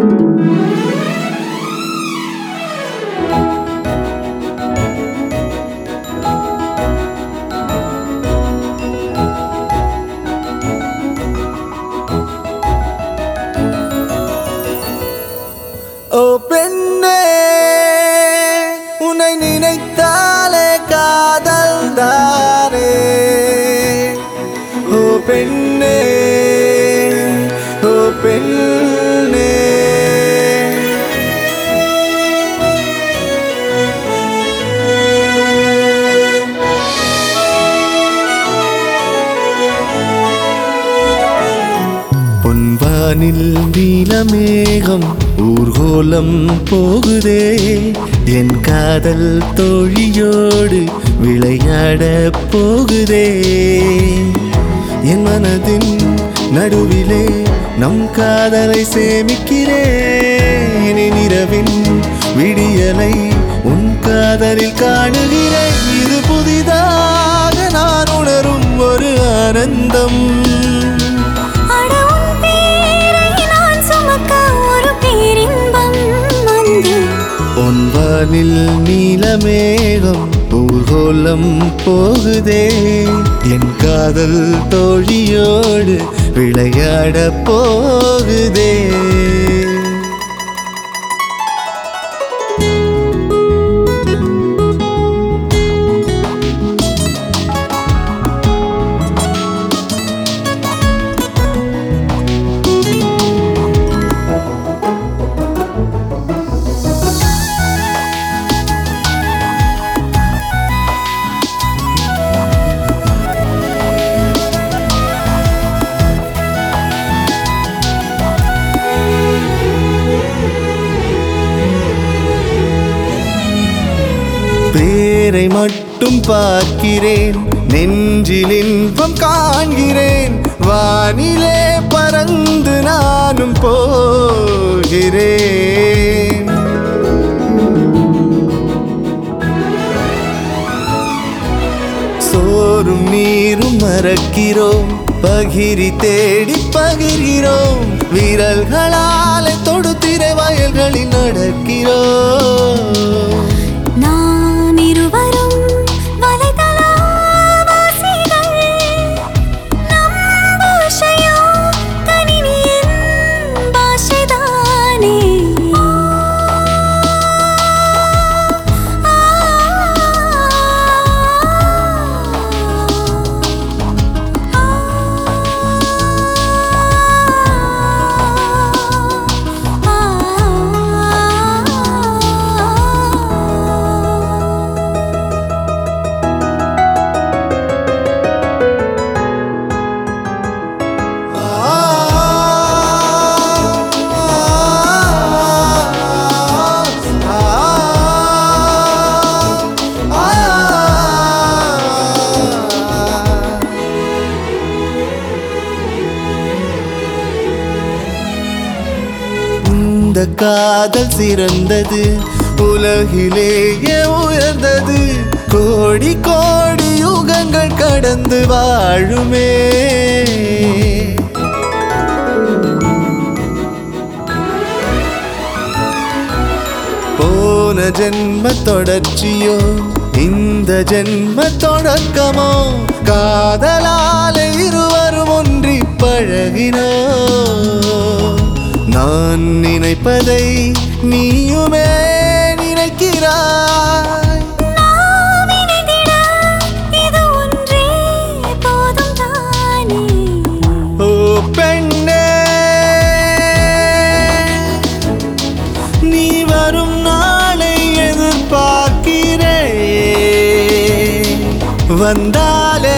ஓ பெண்ணே உன்னை நினைத்தாலே காதல் தானே ஓ பெண்ணே ஓ பெண்ணே பொன்வானில் நீலமேகம் ஊர்கோலம் போகுதே என் காதல் தோழியோடு விளையாட போகுதே என் மனதின் நடுவிலே நம் காதலை சேமிக்கிறேன் என் இரவின் விடியலை உன் காதலில் காணுகிறேன் இது புதிதாக நான் உணரும் ஒரு ஆனந்தம் அட உன் பேரை நான் சுமக்க ஒரு பேரின்பம் வந்து பொன்வானில் நீலமேகம் ஊர்கோலம் போகுதே என் காதல் தோழியோடு விளையாட போகுதே பேரை மட்டும் பார்க்கிறேன் நெஞ்சில் இன்பம் காண்கிறேன் வானிலே பறந்து நானும் போகிறேன் சோறும் நீரும் மறக்கிறோம் பகிரி தேடி பகிர்கிறோம் விரல்களாலே தொடுத்திரை வயல்களில் நடக்கிறோம் நாம் இருவரும் வலைதளவாசிகள். நம் பாஷையோ கணினியின் பாஷைதானே. ஆ, இந்த காதல் சிறந்தது உலகிலேயே உயர்ந்தது கோடி கோடி யுகங்கள் கடந்து வாழுமே போன ஜென்ம தொடர்ச்சியோ இந்த ஜென்ம தொடக்கமோ காதலால இருவரும் ஒன்றி பழகினோ நான் நினைப்பதை நீயுமே நினைக்கிறாய் நாம் இணைந்திட இது ஒன்றே போதும் தானே ஓ பெண்ணே நீ வரும் நாளை எதிர்பார்க்கிறேன் வந்தாலே